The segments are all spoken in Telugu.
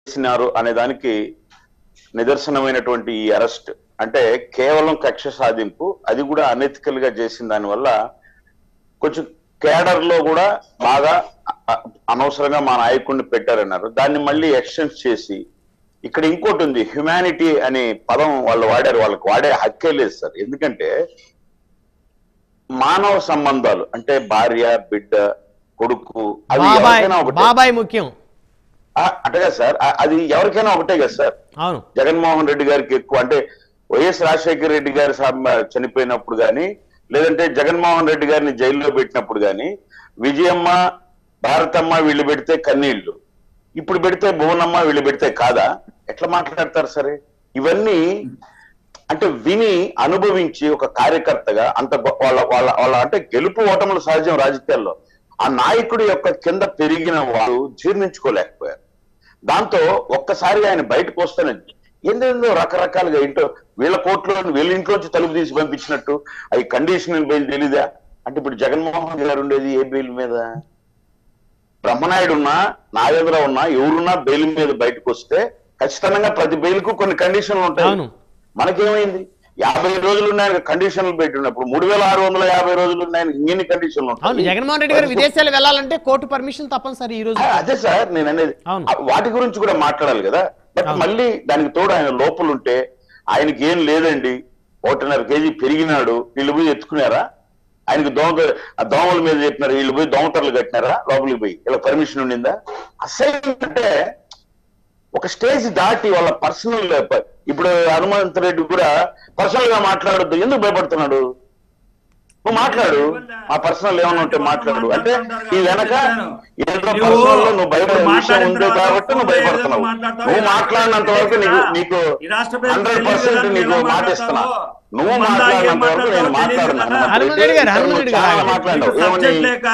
చేసినారు అనే దానికి నిదర్శనమైనటువంటి ఈ అరెస్ట్ అంటే కేవలం కక్ష సాధింపు అది కూడా అనెతికల్ గా చేసిన దానివల్ల కొంచెం కేడర్ లో కూడా బాగా అ- అ- అనవసరంగా మా నాయకుడిని పెట్టారన్నారు దాన్ని మళ్ళీ ఎక్స్టెన్స్ చేసి ఇక్కడ ఇంకోటి ఉంది హ్యుమానిటీ అనే పదం వాళ్ళు వాడారు వాళ్ళకి వాడే హక్కే లేదు సార్ ఎందుకంటే మానవ సంబంధాలు అంటే భార్య బిడ్డ కొడుకు అది బాబాయ్ ఎవరికైనా ఒకటే బాబాయ్ ముఖ్యం ఆ, అంటే కదా సార్ ఆ- అది ఎవరికైనా ఒకటే కదా సార్ అవును జగన్మోహన్ రెడ్డి గారికి ఎక్కువ అంటే వైఎస్ రాజశేఖర రెడ్డి గారు సా- చనిపోయినప్పుడు కానీ లేదంటే జగన్మోహన్ రెడ్డి గారిని జైల్లో పెట్టినప్పుడు కానీ విజయమ్మ భారతమ్మ వీళ్ళు పెడితే కన్నీళ్లు ఇప్పుడు పెడితే భువనమ్మ వీళ్ళు పెడితే కాదా ఎట్లా మాట్లాడతారు సరే ఇవన్నీ అంటే విని అనుభవించి ఒక కార్యకర్తగా అంత గొ- వాళ్ళ వాళ్ళ వాళ్ళ అంటే గెలుపు ఓటములు సహజం రాజకీయాల్లో ఆ నాయకుడి యొక్క కింద పెరిగిన వాళ్ళు జీర్ణించుకోలేకపోయారు దాంతో ఒక్కసారి ఆయన బయటకు వస్తానే ఏందేందో రకరకాలుగా ఇంట్లో వీళ్ళ కోర్టులో వీళ్ళ ఇంట్లోంచి తలుపు తీసి పంపించినట్టు అవి కండిషనల్ బెయిల్ తెలీదా అంటే ఇప్పుడు జగన్మోహన్ గారు ఉండేది ఏ బెయిల్ మీద బ్రహ్మనాయుడు ఉన్నా నాగేంద్ర ఉన్నా ఎవరున్నా బెయిల్ మీద బయటకు వస్తే ఖచ్చితంగా ప్రతి బెయిల్ కు కొన్ని కండిషన్లు ఉంటాయి అవును. మనకేమైంది యాభై రోజులు ఉన్నాయని కండిషన్లు పెట్టినప్పుడు మూడు వేల ఆరు వందల యాభై రోజులు ఉన్నాయని ఇన్ని కండిషన్లు అవును ఉంటాయి జగన్మోహన్ రెడ్డి గారు విదేశాలు వెళ్ళాలంటే కోర్టు పర్మిషన్ తప్పనిసరి ఈ రోజు ఆ, అదే సార్ నేను అనేది అవును. ఆ, వాటి గురించి కూడా మాట్లాడాలి కదా బట్ అవును. మళ్ళీ దానికి తోడు ఆయన లోపలు ఉంటే ఆయనకి ఏం లేదండి ఒకటిన్నర కేజీ పెరిగినాడు వీళ్ళు పోయి ఎత్తుకున్నారా ఆయనకి దోమ ఆ దోమల మీద చెప్పినారు వీళ్ళు పోయి దోమతరలు కట్టినారా లోపలికి పోయి ఇలా పర్మిషన్ ఉండిందా అసలు అంటే ఒక స్టేజ్ దాటి వాళ్ళ పర్సనల్ ఇప్పుడు హనుమంత్ రెడ్డి కూడా పర్సనల్ గా మాట్లాడొద్దు ఎందుకు భయపడుతున్నాడు నువ్వు మాట్లాడు మా పర్సనల్ ఏమైనా ఉంటే మాట్లాడు అంటే ఈ వెనక ఏదో పర్సనల్ లో నువ్వు భయపడే విషయం ఉంది కాబట్టి నువ్వు భయపడుతున్నావు నువ్వు మాట్లాడినంత వరకు నీకు నీకు హండ్రెడ్ పర్సెంట్ నీకు మాట ఇస్తున్నా నువ్వు మాట్లాడినంత వరకు నేను మాట్లాడున్నాను హనుమంత్ రెడ్డి గారు, హనుమంత్ రెడ్డి గారు. చాలా మాట్లాడినావు ఏమని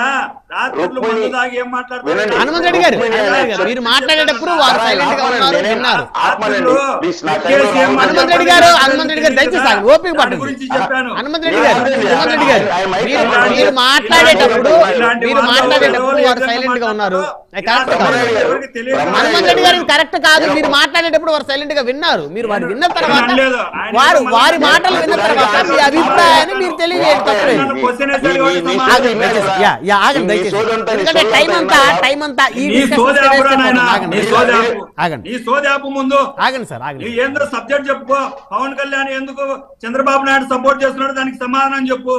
వినండి. హనుమంత్ రెడ్డి గారు హనుమంత్ రెడ్డి గారు, మీరు మాట్లాడేటప్పుడు వారు సైలెంట్ గా ఉన్నారు విన్నారు ఆత్మనండి ప్లీజ్ నా టైంలో రావద్దు. హనుమంత్ రెడ్డి గారు హనుమంత్ రెడ్డి గారు దయచేసి ఆగండి. ఓపిక పట్టండి గురించి చెప్పాను హనుమంత్ రెడ్డి గారు హనుమంత్ రెడ్డి గారు మీరు మీరు మాట్లాడేటప్పుడు మీరు మాట్లాడేటప్పుడు వారు సైలెంట్ గా ఉన్నారు అది కరెక్ట్ కాదు ఎవరికి తెలియదు. హనుమంత్ రెడ్డి గారు కరెక్ట్ కాదు మీరు మాట్లాడేటప్పుడు వారు సైలెంట్ గా విన్నారు మీరు వారు విన్న తర్వాత అనలేదు. ఆయన వారు ఏమో వారి మళ్ళీ మాటలు విన్న తర్వాత మీ అభిప్రాయాన్ని మీరు తెలియజేయడం తప్పలేదు నన్ను క్వశ్చన్ వేసాడు కాబట్టి నీ- నీ సమాధానం ఆగండి, సోదంతా దయచేసి. యా, యా, ఆగండి, నీ దయచేసి. సోదంతా నీ ఎందుకంటే సోదంతా టైం అంతా విన్నావా? టైం అంతా ఈ నీ discussion సోది చేస్తే ఆపురా నాయనా. ఆగండి, నీ దయచేసి. సోది ఆపు. ఆగండి నీ సోది ఆపు ముందు ఆగండి సార్ ఆగండి నువ్వు ఏందో సబ్జెక్ట్ చెప్పుకో పవన్ కళ్యాణ్ ఎందుకు చంద్రబాబు నాయుడు సపోర్ట్ చేస్తున్నాడు దానికి సమాధానం చెప్పు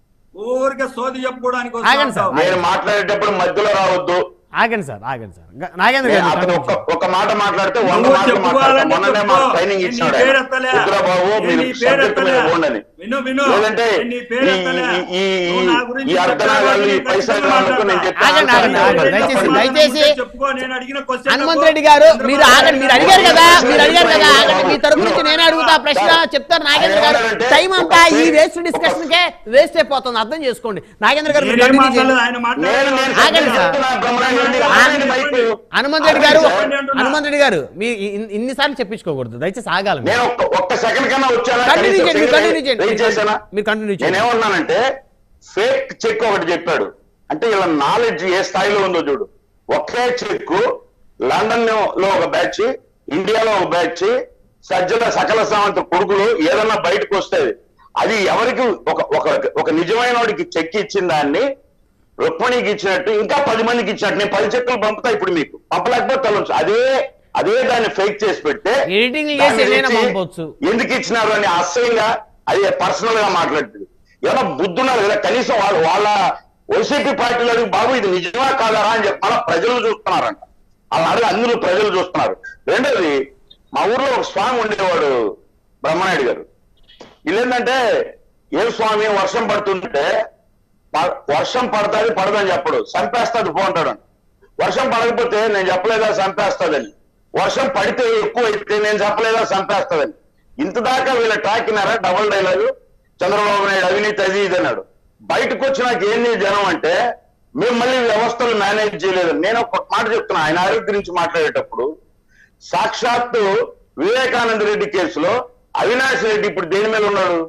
ఊరికే సోది చెప్పుకోవడానికి వస్తా ఆగండి సార్. ఉంటావు. నేను మాట్లాడేటప్పుడు మధ్యలో రావద్దు ఆగండి సార్ ఆగండి సార్ గ- నాగేంద్ర నేను గారు అతను మీరు ఒక్క ఒక్క మాట మాట్లాడితే వంద నువ్వు మాటలు మాట్లాడతా చెప్పుకోవాలంటే మొన్ననే చెప్పుకో. మాకు ట్రైనింగ్ నేను ఇచ్చినాడు నీ ఆయన. పేరు ఎత్తలే. వద్దురా బాబు నేను మీరు నీ పేరు సబ్జెక్ట్ మీద ఎత్తలే. పోండని విను విను లేదంటే నేను నీ పేరు ఈ- ఎత్తలే. ఈ- ఈ- నువ్వు నా గురించి ఈ అర్ధనాగాలు ఈ చెప్పావు, పైసలు నేను రానుకో నేను మాట్లాడతా. చెప్పాను ఆగండి, ఆగండి, ఆగండి. దయచేసి, సమాధానం దయచేసి. ఉంటే చెప్పుకో, నేను అడిగిన question హనుమంత్ చెప్పు. రెడ్డి గారు చంద్రబాబు మీరు ఆగండి మీరు అడిగారు కదా మీరు అడిగారు కదా ఆగండి మీ తరపు నుంచి నేనే అడుగుతా ఆ ప్రశ్న చెప్తారు నాగేంద్ర గారు టైం అంతా ఈ వేస్ట్ డిస్కషన్ కే వేస్ట్ అయిపోతుంది అర్థం చేసుకోండి నాగేంద్ర గారు మీరు నేనేం కంటిన్యూ చేయండి. మాట్లాడలేదు, ఆయన నేను మాట్లాడారు. నేను ఆగండి సార్. చెప్తున్నా బ్రహ్మాండం రెడ్డి, ఆగండి మైకు. హనుమంత్ రెడ్డి గారు చెప్పండి అంటున్నా. హనుమంత్ రెడ్డి గారు మీ ఇన్- ఇన్నిసార్లు చెప్పించుకోకూడదు దయచేసి ఆగాలి మీరు. నేను ఒక్క ఒక్క సెకండ్ కన్నా వచ్చానా కంటిన్యూ కనీసం చేయండి మీరు కంటిన్యూ చేయండి వెయిట్ చేశానా మీరు కంటిన్యూ చేయండి నేనేమన్నానంటే ఫేక్ చెక్ ఒకటి చెప్పాడు అంటే ఇలా నాలెడ్జ్ ఏ స్థాయిలో ఉందో చూడు ఒకే చెక్ లండన్ లో ఒక బ్యాచ్ ఇండియాలో ఒక బ్యాచ్ సజ్జల సకల సామంత కొడుకులు ఏదన్నా బయటకు వస్తుంది అది ఎవరికి ఒక ఒక ఒక నిజమైన వాడికి చెక్ ఇచ్చిన దాన్ని రుక్మణికి ఇచ్చినట్టు ఇంకా పది మందికి ఇచ్చినట్టు నేను పది చెక్కులు పంపుతా ఇప్పుడు మీకు పంపలేకపోతే తలొచ్చు అదే అదే దాన్ని ఫేక్ చేసి పెడితే ఎడిటింగ్ చేసి దాన్ని ఎన్నైనా తెచ్చి పంపొచ్చు. ఎందుకు ఇచ్చినారు అని అసహ్యంగా అది పర్సనల్ గా మాట్లాడుతుంది ఏమన్నా బుద్ధి ఉన్నారు కదా కనీసం వాళ్ళు వాళ్ళ వైసీపీ పార్టీలో అడిగి, బాబు ఇది నిజమా కాదరా అని చెప్పి మళ్ళీ ప్రజలు చూస్తున్నారంట అలా అడిగి అందరూ ప్రజలు చూస్తున్నారు రెండోది మా ఊర్లో ఒక స్వామి ఉండేవాడు బ్రహ్మనాయుడు గారు వీళ్ళేంటంటే ఏ స్వామి వర్షం పడుతుంటే ప- వర్షం పడతాది పడదని చెప్పడు చంపేస్తాది పో అంటాడు వర్షం పడకపోతే నేను చెప్పలేదా చంపేస్తాదని వర్షం పడితే ఎక్కువ అయితే నేను చెప్పలేదా చంపేస్తాదని ఇంత దాకా వీళ్ళ టాకినారా డబుల్ డైలాగ్ చంద్రబాబు నాయుడు అవినీతి అది ఇది అన్నాడు బయటకు వచ్చి నాకు ఏంది జనం అంటే మేము మళ్ళీ వ్యవస్థలు మేనేజ్ చేయలేదు నేను ఒక మాట చెప్తున్నా ఆయన ఆరోగ్య గురించి మాట్లాడేటప్పుడు సాక్షాత్తు వివేకానంద రెడ్డి కేసులో అవినాష్ రెడ్డి ఇప్పుడు దేని మీద ఉన్నాడు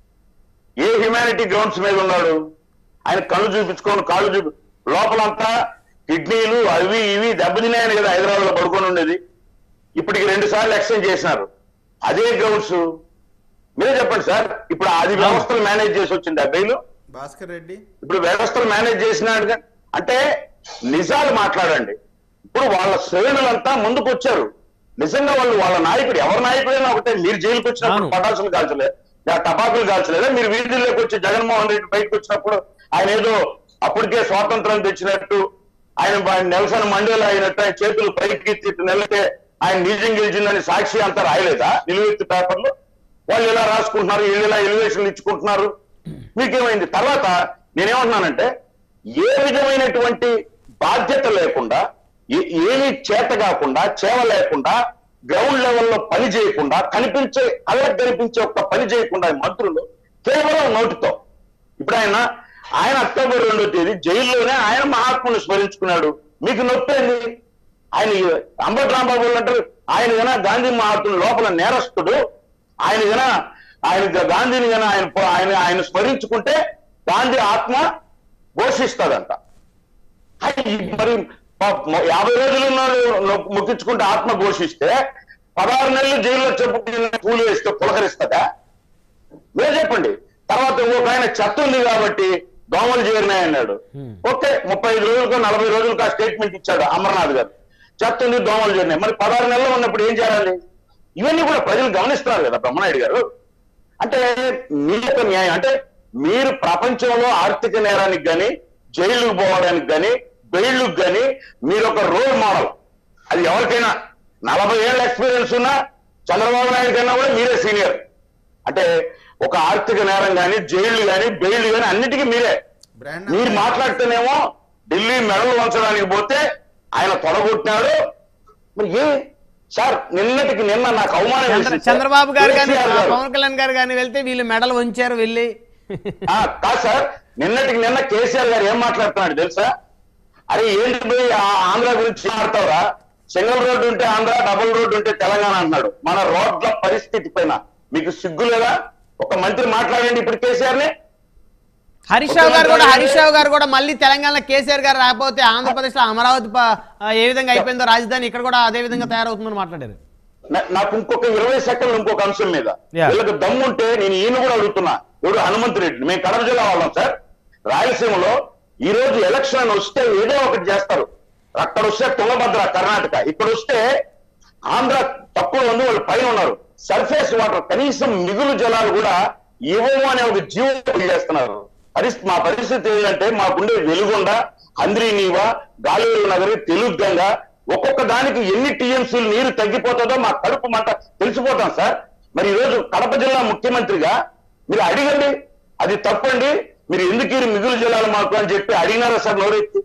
ఏ హ్యుమానిటీ గ్రౌండ్స్ మీద ఉన్నాడు ఆయన కళ్ళు చూపించుకొని కాళ్ళు చూపి లోపలంతా కిడ్నీలు అవి ఇవి దెబ్బతిన్నాయని కదా హైదరాబాద్ లో పడుకొని ఉండేది ఇప్పటికి రెండు సార్లు ఎక్స్టెండ్ చేసినారు అదే గ్రౌండ్స్ మీరే చెప్పండి సార్ ఇప్పుడు అది వ్యవస్థలు మేనేజ్ చేసి వచ్చింది ఆ బెయిల్ భాస్కర్ రెడ్డి ఇప్పుడు వ్యవస్థలు మేనేజ్ చేసినాడు గా- అంటే నిజాలు మాట్లాడండి ఇప్పుడు వాళ్ళ శ్రేణులంతా ముందుకు వచ్చారు నిజంగా వాళ్ళు వాళ్ళ నాయకుడు ఎవరి నాయకుడైనా ఒకటే మీరు జైలుకి వచ్చినప్పుడు అవును. పటాసులు కాల్చలేదు లేదా టపాకులు కాల్చలేదా మీరు వీధుల్లోకి వచ్చి జగన్మోహన్ రెడ్డి బయటకు వచ్చినప్పుడు ఆయన ఏదో అప్పటికే స్వాతంత్రం తెచ్చినట్టు ఆయన బ- నెల్సన్ మండేలా అయినట్టు ఆయన చేతులు పైకి ఎత్తి నెలకే ఆయన నిజం గెలిచిందని సాక్షి అంతా రాయలేదా నిలువెత్తు పేపర్లు వాళ్ళు ఇలా రాసుకుంటున్నారు వీళ్ళు ఇలా ఎలివేషన్లు ఇచ్చుకుంటున్నారు మీకేమైంది తర్వాత నేనేమంటున్నానంటే ఏ విధమైనటువంటి బాధ్యత లేకుండా ఏ- ఏమీ చేత కాకుండా చేవ లేకుండా గ్రౌండ్ లెవెల్లో పని చేయకుండా కనిపించే కళ్ళకు కనిపించే ఒక్క పని చేయకుండా ఈ మంత్రులు కేవలం నోటితో ఇప్పుడు ఆయన ఆయన అక్టోబర్ రెండో తేదీ జైల్లోనే ఆయన మహాత్ముని స్మరించుకున్నాడు మీకు నొప్పేంది ఆయన అంబటి రాంబాబు అంటారు ఆయన గన గాంధీ మహాత్ముని లోపల నేరస్తుడు ఆయన గన ఆయన గ- గాంధీని గన ఆయన పో- ఆయన ఆయన స్మరించుకుంటే గాంధీ ఆత్మ ఘోషిస్తాడంట అది మరి ప- మ- యాభై రోజులు ఉన్నాడు నొ- మొక్కించుకుంటే ఆత్మ ఘోషిస్తే పదహారు నెలలు జైల్లో చెప్పుకుని కూలి వేస్తే పులకరిస్తుందా మీరు చెప్పండి తర్వాత ఇంకొక ఆయన చెత్త ఉంది కాబట్టి దోమలు చేరినాయి అన్నాడు ఓకే ముప్పై ఐదు రోజులకు నలభై రోజులకు ఆ స్టేట్మెంట్ ఇచ్చాడు అమర్నాథ్ గారు చెత్త ఉంది దోమలు చేరినాయి మరి పదహారు నెలలు ఉన్నప్పుడు ఏం చేయాలి ఇవన్నీ కూడా ప్రజలు గమనిస్తున్నారు కదా బ్రహ్మనాయుడు గారు అంటే మీ యొక్క న్యాయం అంటే మీరు ప్రపంచంలో ఆర్థిక నేరానికి గాని జైలుకు పోవడానికి గాని బెయిల్కి గాని మీరు ఒక రోల్ మోడల్ అది ఎవరికైనా నలభై ఏళ్ళ ఎక్స్పీరియన్స్ ఉన్నా చంద్రబాబు నాయుడు కన్నా కూడా మీరే సీనియర్ అంటే ఒక ఆర్థిక నేరం గాని జైళ్లు గాని బెయిల్ గాని అన్నిటికీ మీరే బ్రాండ్ మీరు మాట్లాడితేనేమో ఢిల్లీ మెడలు వంచడానికి పోతే ఆయన తొడగొట్టినాడు మరి ఏ సార్ నిన్నటికి నిన్న నాకు అవమానం చంద్ర- వేసింది సార్. చంద్రబాబు గారు కానీ కేసీఆర్ గారు. పవన్ కళ్యాణ్ గారు కానీ వెళ్తే వీళ్ళు మెడలు వంచారు వెళ్ళి ఆ, కాదు సార్ నిన్నటికి నిన్న కేసీఆర్ గారు ఏం మాట్లాడుతున్నాడు తెలుసా అరే ఏంటి పోయి ఆ ఆంధ్ర గురించి మాట్లాడతారా సింగిల్ రోడ్డు ఉంటే ఆంధ్ర డబుల్ రోడ్డు ఉంటే తెలంగాణ అంటున్నాడు మన రోడ్ల పరిస్థితి పైన మీకు సిగ్గు లేదా ఒక మంత్రి మాట్లాడండి ఇప్పుడు కేసీఆర్ ని హరీష్ రావు గారు కూడా హరీష్ రావు గారు కూడా మళ్ళీ తెలంగాణ కేసీఆర్ గారు రాకపోతే ఆంధ్రప్రదేశ్ లో అమరావతి ప- ఆ, ఏ విధంగా అయిపోయిందో రాజధాని ఇక్కడ కూడా అదే విధంగా తయారవుతుందని మాట్లాడారు నా- నాకు ఇంకొక ఇరవై సెకండ్లు ఇంకొక అంశం మీద Yeah. వీళ్ళకి దమ్ముంటే నేను ఈయన కూడా అడుగుతున్నా ఎవడు హనుమంత్ రెడ్డి మేము కడప జిల్లా వాళ్ళం సార్ రాయలసీమలో ఈ రోజు ఎలక్షన్ అని వస్తే ఏదో ఒకటి చేస్తారు అక్కడ వస్తే తుంగభద్ర కర్ణాటక ఇక్కడ వస్తే ఆంధ్ర తక్కువ ఉంది వాళ్ళు పైన ఉన్నారు సర్ఫేస్ వాటర్ కనీసం మిగులు జలాలు కూడా ఇవ్వము అనే ఒక జీవం చేస్తున్నారు పరిస్థితి మా పరిస్థితి ఏంటంటే మాకుండే వెలుగొండ అంద్రి నీవ గాలివేలు నగరి తెలుగు గంగ ఒక్కొక్క దానికి ఎన్ని టీఎంసీలు నీరు తగ్గిపోతుందో మా కడుపు మంట తెలిసిపోతాం సార్ మరి ఈ రోజు కడప జిల్లా ముఖ్యమంత్రిగా మీరు అడిగండి అది తప్పండి మీరు ఎందుకు ఈ మిగులు జలాలు మాకు అని చెప్పి అడిగినారా సార్ నోరెత్తి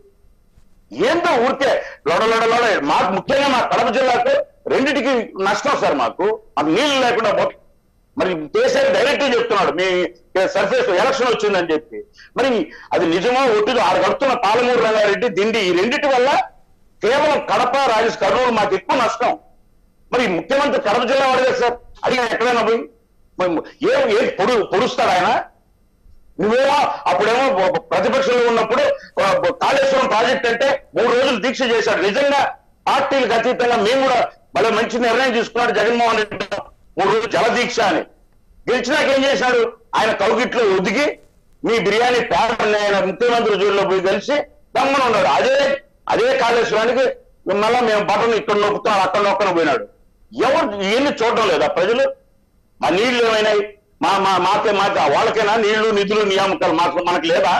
ఏంటో ఊరికే లొడ లొడ లొడ మాకు ముఖ్యంగా మా కడప జిల్లాకు రెండిటికి నష్టం సార్ మాకు మాకు నీళ్లు లేకుండా పోతుంది మరి కేసీఆర్ డైరెక్ట్ చెప్తున్నాడు మీ సర్ఫేస్ ఎలక్షన్ వచ్చిందని చెప్పి మరి అది నిజమో ఒట్టిదో ఆరు కడుతున్న పాలమూరు రంగారెడ్డి దిండి ఈ రెండిటి వల్ల కేవలం కడప రాజేష్ కర్నూలు మాకు ఎక్కువ నష్టం మరి ముఖ్యమంత్రి కడప జిల్లా వాడే సార్ అడిగిన ఎక్కడైనా పోయి మరి ఏ ఏ పొడు పొడుస్తాడు ఆయన నువ్వేమో అప్పుడేమో ప- ప్రతిపక్షంలో ఉన్నప్పుడు ప- కాళేశ్వరం ప్రాజెక్ట్ అంటే మూడు రోజులు దీక్ష చేశాడు నిజంగా పార్టీలకు అతీతంగా మేము కూడా మళ్ళీ మంచి నిర్ణయం తీసుకున్నాడు జగన్మోహన్ రెడ్డి మూడు రోజులు జల దీక్ష అని గెలిచినాక ఏం చేశాడు ఆయన కౌగిట్లో ఒదిగి మీ బిర్యానీ పేపర్ ఆయన ముఖ్యమంత్రి జోలిలో పోయి కలిసి గమ్మన ఉన్నాడు అదే అదే కాళేశ్వరానికి మళ్ళా మేము బటన్ ఇక్కడ నొక్కుతాం అక్కడ నొక్కన పోయినాడు ఎవరు ఇవన్నీ చూడడం లేదా ప్రజలు మా నీళ్లు ఏమైనాయి మా మా మాకే మాకే వాళ్ళకైనా నీళ్లు నిధులు నియామకాలు మాకు మనకు లేదా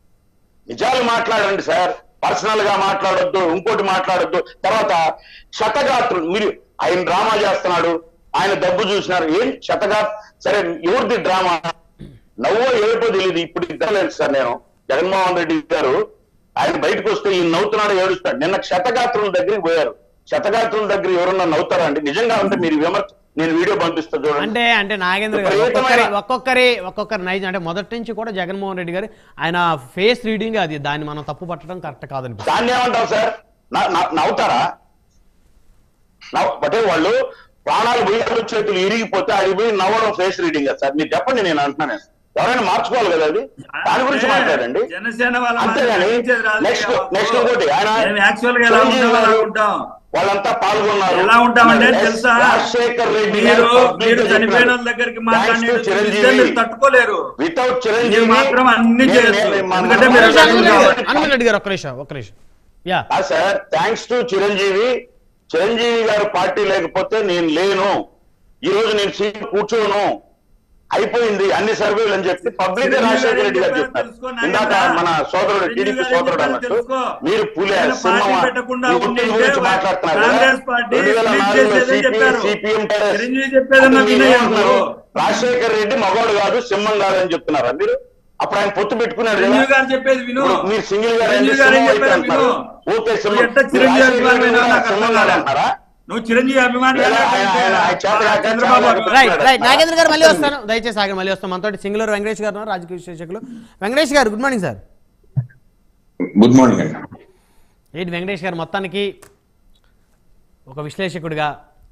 నిజాలు మాట్లాడండి సార్ పర్సనల్ గా మాట్లాడొద్దు ఇంకోటి మాట్లాడొద్దు తర్వాత శతగాత్రులు మీరు ఆయన డ్రామా చేస్తున్నాడు ఆయన డబ్బు చూసినారు ఏం శతగా సరే ఎవరిది డ్రామా నవ్వో ఏమిటో తెలియదు ఇప్పుడు ఇద్దరు సార్ నేను జగన్మోహన్ రెడ్డి గారు ఆయన బయటకు వస్తే ఈయన నవ్వుతున్నాడు ఏడుస్తాడు నిన్న క్షతగాత్రుల దగ్గరికి పోయారు క్షతగాత్రుల దగ్గర ఎవరన్నా నవ్వుతారా అండి నిజంగా ఉంటే మీరు విమర్శ నేను వీడియో పంపిస్తా చూడండి అంటే అంటే నాగేంద్ర గారు ఒక్కొక్కరి ఒక్కొక్కరి ఒక్కొక్కరి నైజం అంటే మొదటి నుంచి కూడా జగన్మోహన్ రెడ్డి గారు ఆయన ఫేస్ రీడింగ్ అది దాన్ని మనం తప్పు పట్టడం కరెక్ట్ కాదనిపిస్తుంది దాన్ని ఏమంటాం సార్ న- న- నవ్వుతారా నవ్వు అంటే వాళ్ళు ప్రాణాలు పోయి చేతులు ఇరిగిపోతే అది పోయి నవ్వడం ఫేస్ రీడింగ్ సార్ మీరు చెప్పండి నేను అంటున్నాను ఎవరైనా మార్చుకోవాలి కదా అది దాని గురించి మాట్లాడండి జనసేన వాళ్ళ అంతేగాని మాదిరి నెక్స్ట్ రాజకీయం. నెక్స్ట్ ఇంకోటి ఆయన మేము యాక్చువల్ గా ఎలా చిరంజీవి ఉంటాం అలా గారు- ఉంటాం వాళ్ళంతా పాల్గొన్నారు ఎలా ఉంటామంటే ఎస్. తెలుసా రాజశేఖర్ రెడ్డి మీరు గారు public మీరు గా చనిపోయిన చెప్పినారు. వాళ్ళ దగ్గరికి Thanks to మాట్లాడి చిరంజీవి. మీరు తట్టుకోలేరు వితౌట్ మీరు చిరంజీవి మాత్రం అన్ని నేను- చేయొచ్చు. నేను- మన- ఎందుకంటే ఒక్క మీరు నిమిషం, అసలు హనుమంత్ రెడ్డి గారు, కాబట్టి. హనుమంత్ రెడ్డి గారు ఒక్క నిమిషం ఒక్క నిమిషం యా ఆ sir thanks to Chiranjeevi Chiranjeevi garu party లేకపోతే నేను లేను ఈ రోజు నేను సీట్ కూర్చోను అయిపోయింది అన్ని సర్వేలు అని చెప్పి పబ్లిక్ చిరంజీవి రాజశేఖర గారు రెడ్డి గారు ఏం చెప్పారు తెలుసుకో, ఇందాక నాయనా. మన సోదరుడు చిరంజీవి టీడీపీ గారు ఏం సోదరుడు చెప్పారో అన్నట్టు తెలుసుకో. మీరు పులి ఆయన సింహమా పార్టీ పెట్టకుండా ఈ పుట్టిన ఉండింటే గురించి మాట్లాడుతున్నారు కదా కాంగ్రెస్ పార్టీ రెండు వేల స్ప్లిట్ నాలుగులో చేసేదని సిపిఎం చెప్పారు. సిపిఎం చిరంజీవి చెప్పేదన్నా వినయంలో. రాజశేఖర రెడ్డి మగవాడు కాదు సింహం కాదు అని చెప్తున్నారా మీరు అప్పుడు ఆయన పొత్తు పెట్టుకున్నాడు కదా చిరంజీవి గారు చెప్పేది విను ఇప్పుడు మీరు సింగిల్ గా రండి, చిరంజీవి గారు ఏం సింహం అయితే చెప్పారు అంటున్నారు. విను ఓకే నువ్వు సింహం ఎట్ట చిరంజీవి రాజశేఖర అభిమాని రెడ్డి నాకు సింహం అర్థం కాదు కాలే. అంటారా నువ్వు చిరంజీవి అభిమాని ఆయన- ఆయన- ఆయన- ఆయన చేత కాక చంద్రబాబు చాలా అభిమాని. రైట్ రైట్ నాగేంద్ర గారు మళ్ళీ వస్తాను దయచేసి ఆగండి మళ్ళీ వస్తాం మనతో సింగులర్ వెంకటేష్ గారు ఉన్నారు, రాజకీయ విశ్లేషకులు Venkatesh garu good morning sir good morning అండి ఏంటి వెంకటేష్ గారు మొత్తానికి ఒక విశ్లేషకుడిగా